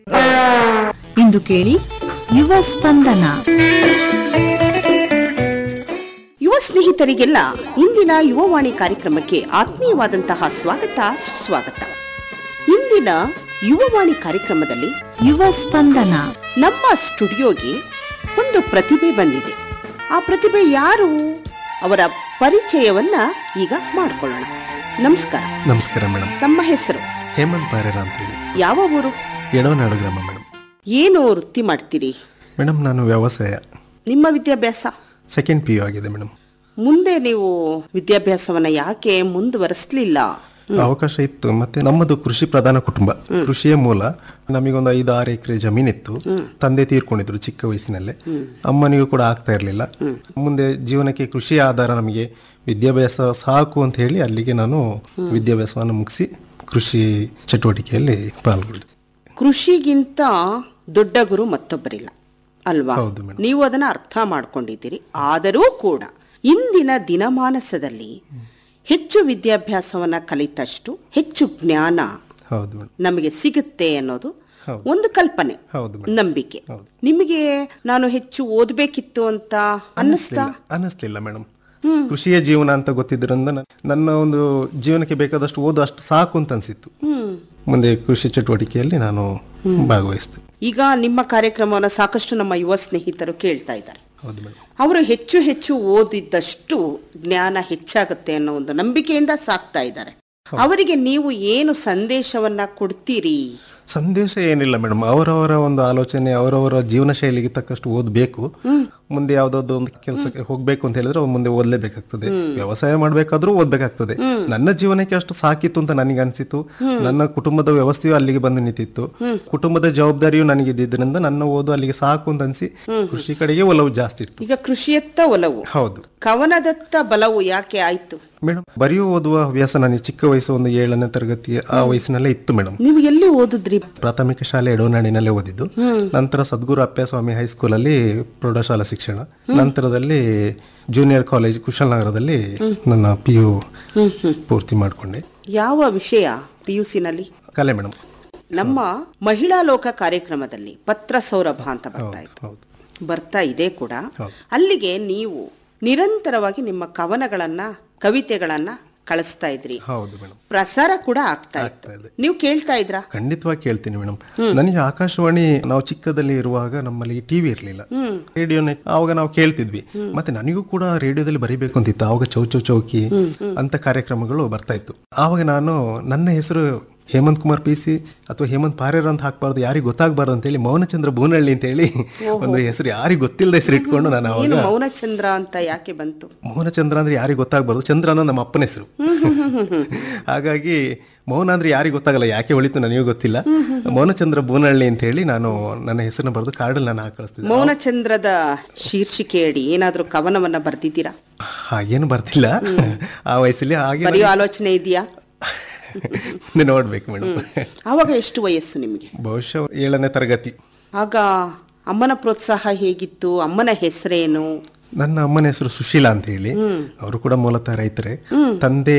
ಇಂದು ಕೇಳಿ ಯುವ ಸ್ಪಂದನ ಯುವ ಸ್ನೇಹಿತರಿಗೆಲ್ಲ ಇಂದಿನ ಯುವವಾಣಿ ಕಾರ್ಯಕ್ರಮಕ್ಕೆ ಆತ್ಮೀಯವಾದಂತಹ ಸ್ವಾಗತ ಸುಸ್ವಾಗತ ಇಂದಿನ ಯುವವಾಣಿ ಕಾರ್ಯಕ್ರಮದಲ್ಲಿ ಯುವ ಸ್ಪಂದನ ನಮ್ಮ ಸ್ಟುಡಿಯೋಗೆ ಒಂದು ಪ್ರತಿಭೆ ಬಂದಿದೆ ಆ ಪ್ರತಿಭೆ ಯಾರು ಅವರ ಪರಿಚಯವನ್ನ ಈಗ ಮಾಡಿಕೊಳ್ಳೋಣ ನಮಸ್ಕಾರ ನಮಸ್ಕಾರ ಮೇಡಮ್ ತಮ್ಮ ಹೆಸರು ಹೇಮಂತ್ ಪಾರೇರ ಅಂತ ಹೇಳಿ ಯಾವ ಊರು ಎಡವನಾಡು ಗ್ರಾಮ ಮೇಡಮ್ ಏನು ವೃತ್ತಿ ಮಾಡ್ತೀರಿ ಮೇಡಮ್ ನಾನು ವ್ಯವಸಾಯ ನಿಮ್ಮ ವಿದ್ಯಾಭ್ಯಾಸ ಸೆಕೆಂಡ್ ಪಿ ಯು ಆಗಿದೆ ಮೇಡಮ್ ಮುಂದೆ ನೀವು ವಿದ್ಯಾಭ್ಯಾಸವನ್ನ ಯಾಕೆ ಮುಂದುವರಿಸಲಿಲ್ಲ ಅವಕಾಶ ಇತ್ತು ಮತ್ತೆ ನಮ್ಮದು ಕೃಷಿ ಪ್ರಧಾನ ಕುಟುಂಬ ಕೃಷಿಯ ಮೂಲ ನಮಗೊಂದು ಐದು ಆರು ಎಕರೆ ಜಮೀನಿತ್ತು ತಂದೆ ತೀರ್ಕೊಂಡಿದ್ರು ಚಿಕ್ಕ ವಯಸ್ಸಿನಲ್ಲೇ ಅಮ್ಮನಿಗೂ ಕೂಡ ಆಗ್ತಾ ಇರಲಿಲ್ಲ ಮುಂದೆ ಜೀವನಕ್ಕೆ ಕೃಷಿ ಆಧಾರ ನಮಗೆ ವಿದ್ಯಾಭ್ಯಾಸ ಸಾಕು ಅಂತ ಹೇಳಿ ಅಲ್ಲಿಗೆ ನಾನು ವಿದ್ಯಾಭ್ಯಾಸವನ್ನು ಮುಗಿಸಿ ಕೃಷಿ ಚಟುವಟಿಕೆಯಲ್ಲಿ ಪಾಲ್ಗೊಂಡೆ ಕೃಷಿಗಿಂತ ದೊಡ್ಡ ಗುರು ಮತ್ತೊಬ್ಬರಿಲ್ಲ ಅಲ್ವಾ ಹೌದು ಮೇಡಮ್. ನೀವು ಅದನ್ನ ಅರ್ಥ ಮಾಡ್ಕೊಂಡಿದ್ದೀರಿ ಆದರೂ ಕೂಡ ಇಂದಿನ ದಿನಮಾನಸದಲ್ಲಿ ಹೆಚ್ಚು ವಿದ್ಯಾಭ್ಯಾಸವನ್ನ ಕಲಿತಷ್ಟು ಹೆಚ್ಚು ಜ್ಞಾನ ಹೌದು ಮೇಡಮ್ ನಮಗೆ ಸಿಗುತ್ತೆ ಅನ್ನೋದು ಹೌದು. ಒಂದು ಕಲ್ಪನೆ ಹೌದು ಮೇಡಮ್ ನಂಬಿಕೆ ಹೌದು. ನಿಮಗೆ ನಾನು ಹೆಚ್ಚು ಓದ್ಬೇಕಿತ್ತು ಅಂತ ಅನ್ನಿಸ್ತಾ ಅನ್ನಿಸ್ಲಿಲ್ಲ ಮೇಡಮ್ ಕೃಷಿಯ ಜೀವನ ಅಂತ ಗೊತ್ತಿದ್ರಿಂದ ನ- ನನ್ನ ಒಂದು ಜೀವನಕ್ಕೆ ಬೇಕಾದಷ್ಟು ಓದು ಅಷ್ಟು ಸಾಕು ಅಂತ ಅನ್ಸಿತ್ತು ಮುಂದೆ ಕೃಷಿ ಚಟುವಟಿಕೆಯಲ್ಲಿ ನಾನು ಭಾಗವಹಿಸಿದೆ ಈಗ ನಿಮ್ಮ ಕಾರ್ಯಕ್ರಮವನ್ನು ಸಾಕಷ್ಟು ನಮ್ಮ ಯುವ ಸ್ನೇಹಿತರು ಕೇಳ್ತಾ ಇದ್ದಾರೆ ಹೌದು ಮೇಡಮ್ ಅವರು ಹೆಚ್ಚು ಹೆಚ್ಚು ಓದಿದ್ದಷ್ಟು ಜ್ಞಾನ ಹೆಚ್ಚಾಗುತ್ತೆ ಅನ್ನೋ ಒಂದು ನಂಬಿಕೆಯಿಂದ ಸಾಕ್ತಾ ಇದ್ದಾರೆ ಅವರಿಗೆ ನೀವು ಏನು ಸಂದೇಶವನ್ನ ಕೊಡ್ತೀರಿ ಸಂದೇಶ ಏನಿಲ್ಲ ಮೇಡಮ್ ಅವರವರ ಒಂದು ಆಲೋಚನೆ ಅವರವರ ಜೀವನ ಶೈಲಿಗೆ ತಕ್ಕಷ್ಟು ಓದಬೇಕು ಮುಂದೆ ಯಾವ್ದಾದ್ರು ಒಂದು ಕೆಲಸಕ್ಕೆ ಹೋಗ್ಬೇಕು ಅಂತ ಹೇಳಿದ್ರೆ ಅವ್ರು ಮುಂದೆ ಓದ್ಲೇಬೇಕಾಗ್ತದೆ ವ್ಯವಸಾಯ ಮಾಡ್ಬೇಕಾದ್ರೂ ಓದ್ಬೇಕಾಗ್ತದೆ ನನ್ನ ಜೀವನಕ್ಕೆ ಅಷ್ಟು ಸಾಕಿತ್ತು ಅಂತ ನನಗೆ ಅನ್ಸಿತ್ತು ನನ್ನ ಕುಟುಂಬದ ವ್ಯವಸ್ಥೆಯು ಅಲ್ಲಿಗೆ ಬಂದು ನಿಂತಿತ್ತು ಕುಟುಂಬದ ಜವಾಬ್ದಾರಿಯು ನನಗೆ ಇದ್ದಿದ್ದರಿಂದ ನನ್ನ ಓದು ಅಲ್ಲಿಗೆ ಸಾಕು ಅಂತ ಅನ್ಸಿ ಕೃಷಿ ಕಡೆಗೆ ಒಲವು ಜಾಸ್ತಿ ಇತ್ತು ಈಗ ಕೃಷಿಯತ್ತ ಒಲವು ಹೌದು ಕವನದತ್ತ ಬಲವು ಯಾಕೆ ಆಯ್ತು ಮೇಡಮ್ ಬರೆಯೋ ಓದುವ ಹವ್ಯಾಸ ನನಗೆ ಚಿಕ್ಕ ವಯಸ್ಸು ಒಂದು ಏಳನೇ ತರಗತಿ ಆ ವಯಸ್ಸಿನಲ್ಲೇ ಇತ್ತು ಮೇಡಮ್ ನೀವು ಎಲ್ಲಿ ಓದಿದ್ರಿ ಪ್ರಾಥಮಿಕ ಶಾಲೆ ಎಡವನಾಡಿನಲ್ಲೇ ಓದಿದ್ದು ನಂತರ ಸದ್ಗುರು ಅಪ್ಪಸ್ವಾಮಿ ಹೈಸ್ಕೂಲ್ ಅಲ್ಲಿ ಪ್ರೌಢಶಾಲಾ ಶಿಕ್ಷಣ ನಂತರದಲ್ಲಿ ಜೂನಿಯರ್ ಕಾಲೇಜ್ ಕುಶಾಲನಗರದಲ್ಲಿ ನನ್ನ ಪಿ ಯು ಪೂರ್ತಿ ಮಾಡಿಕೊಂಡೆ ಯಾವ ವಿಷಯ ಪಿ ಯು ನಲ್ಲಿ ಕಲೆ ಮೇಡಮ್ ನಮ್ಮ ಮಹಿಳಾ ಲೋಕ ಕಾರ್ಯಕ್ರಮದಲ್ಲಿ ಪತ್ರ ಸೌರಭ ಅಂತ ಬರ್ತಾ ಇತ್ತು ಹೌದು ಬರ್ತಾ ಇದೆ ಕೂಡ ಅಲ್ಲಿಗೆ ನೀವು ನಿರಂತರವಾಗಿ ನಿಮ್ಮ ಕವನಗಳನ್ನ ಕವಿತೆಗಳನ್ನ ಕಳಿಸ್ತಾ ಇದ್ರಿ ಹೌದು ಮೇಡಮ್ ಪ್ರಸಾರ ಕೂಡ ಆಗ್ತಾ ಆಗ್ತಾ ಇತ್ತು ಇದೆ. ನೀವು ಕೇಳ್ತಾ ಇದ್ರಾ ಖಂಡಿತವಾಗಿ ಕೇಳ್ತೀನಿ ಮೇಡಮ್ ನನಗೆ ಆಕಾಶವಾಣಿ ನಾವು ಚಿಕ್ಕದಲ್ಲಿ ಇರುವಾಗ ನಮ್ಮಲ್ಲಿ ಟಿವಿ ಇರಲಿಲ್ಲ ರೇಡಿಯೋನೇ ಆವಾಗ ನಾವು ಕೇಳ್ತಿದ್ವಿ ಮತ್ತೆ ನನಗೂ ಕೂಡ ರೇಡಿಯೋದಲ್ಲಿ ಬರಿಬೇಕು ಅಂತಿತ್ತು ಆವಾಗ ಚೌಚೌ ಚೌಕಿ ಅಂತ ಕಾರ್ಯಕ್ರಮಗಳು ಬರ್ತಾ ಇತ್ತು ಆವಾಗ ನಾನು ನನ್ನ ಹೆಸರು ಹೇಮಂತ್ ಕುಮಾರ್ ಪಿ ಸಿ ಅಥವಾ ಹೇಮಂತ್ ಪಾರೇರ್ ಅಂತ ಹಾಕ್ಬಾರ್ದು ಯಾರಿಗೆ ಗೊತ್ತಾಗಬಾರ್ದು ಅಂತ ಹೇಳಿ ಮೌನಚಂದ್ರ ಬೂನಹಳ್ಳಿ ಅಂತ ಹೇಳಿ ಒಂದು ಹೆಸರು ಯಾರಿಗೆ ಗೊತ್ತಿಲ್ಲದ ಹೆಸರು ಇಟ್ಕೊಂಡು ನಾನು ಏನು ಅವಾಗ ಮೌನಚಂದ್ರ ಅಂತ ಯಾಕೆ ಬಂತು ಮೌನಚಂದ್ರ ಅಂದ್ರೆ ಯಾರಿಗೆ ಗೊತ್ತಾಗಬಾರ್ದು ಚಂದ್ರ ಅನ್ನೋ ನಮ್ಮ ಅಪ್ಪನ ಹೆಸರು ಹಾಗಾಗಿ ಮೌನ ಅಂದ್ರೆ ಯಾರಿಗೆ ಗೊತ್ತಾಗಲ್ಲ ಯಾಕೆ ಹೊಳಿತು ನನಗೂ ಗೊತ್ತಿಲ್ಲ ಮೌನಚಂದ್ರ ಬೂನಹಳ್ಳಿ ಅಂತ ಹೇಳಿ ನಾನು ನನ್ನ ಹೆಸರನ್ನ ಬರೆದು ಕಾರ್ಡಲ್ಲಿ ನಾನು ಹಾಕಳಿಸ್ತಿದ್ದೆ ಮೌನಚಂದ್ರದ ಶೀರ್ಷಿಕೆ ಅಡಿ ಏನಾದ್ರೂ ಕವನವನ್ನ ಬರ್ದಿದ್ದೀರಾ ಹಾಗೇನು ಬರ್ತಿಲ್ಲ ಆ ವಯಸ್ಸಲ್ಲಿ ಹಾಗೆ ಬರೆಯೋ ಆಲೋಚನೆ ಇದೆಯಾ ಮುಂದೆ ನೋಡ್ಬೇಕು ಮೇಡಮ್ ಆವಾಗ ಎಷ್ಟು ವಯಸ್ಸು ನಿಮಗೆ ಬಹುಶಃ ಏಳನೇ ತರಗತಿ ಆಗ ಅಮ್ಮನ ಪ್ರೋತ್ಸಾಹ ಹೇಗಿತ್ತು ಅಮ್ಮನ ಹೆಸರೇನು ನನ್ನ ಅಮ್ಮನ ಹೆಸರು ಸುಶೀಲಾ ಅಂತ ಹೇಳಿ ಅವರು ಕೂಡ ಮೂಲತಃ ರೈತರೇ ತಂದೆ